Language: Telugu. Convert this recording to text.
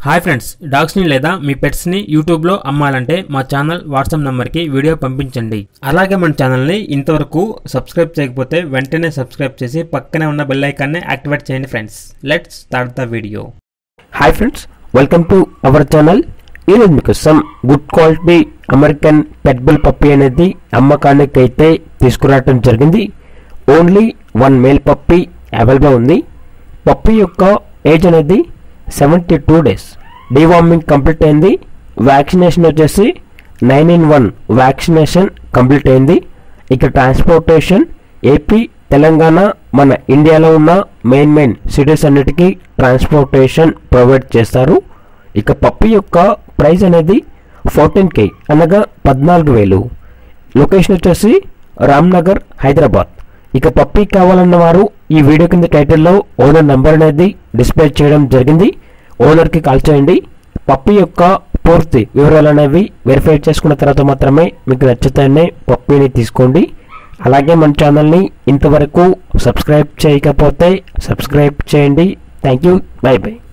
హాయ్ ఫ్రెండ్స్ డాగ్స్ని లేదా మీ పెట్స్ని యూట్యూబ్లో అమ్మాలంటే మా ఛానల్ వాట్సాప్ నెంబర్కి వీడియో పంపించండి అలాగే మన ఛానల్ని ఇంతవరకు సబ్స్క్రైబ్ చేయకపోతే వెంటనే సబ్స్క్రైబ్ చేసి పక్కనే ఉన్న బెల్ ఐకాన్ని యాక్టివేట్ చేయండి friends let's start the video hi friends welcome to our channel ఈరోజు మీకు some good quality American pet bull puppy అనేది అమ్మకానికి అయితే తీసుకురావడం జరిగింది only one male puppy available ఉంది పప్పీ యొక్క ఏజ్ అనేది seventy two days deworming complete అయింది వ్యాక్సినేషన్ వచ్చేసి nine in one vaccination complete అయింది ఇక ట్రాన్స్పోర్టేషన్ ఏపీ తెలంగాణ మన ఇండియాలో ఉన్న మెయిన్ మెయిన్ సిటీస్ అన్నిటికీ ట్రాన్స్పోర్టేషన్ ప్రొవైడ్ చేస్తారు ఇక పప్పి యొక్క ప్రైస్ అనేది ఫోర్టీన్ కే అనగా పద్నాలుగు వేలు లొకేషన్ వచ్చేసి రామ్నగర్ హైదరాబాద్ ఇక పప్పీ కావాలన్న వారు ఈ వీడియో కింద టైటిల్లో ఓనర్ నెంబర్ అనేది డిస్ప్లే చేయడం జరిగింది ఓనర్కి కాల్ చేయండి పప్పీ యొక్క పూర్తి వివరాలు అనేవి వెరిఫై చేసుకున్న తర్వాత మాత్రమే మీకు నచ్చితేనే పప్పీని తీసుకోండి అలాగే మన ఛానల్ని ఇంతవరకు సబ్స్క్రైబ్ చేయకపోతే సబ్స్క్రైబ్ చేయండి థ్యాంక్ యూ బై బై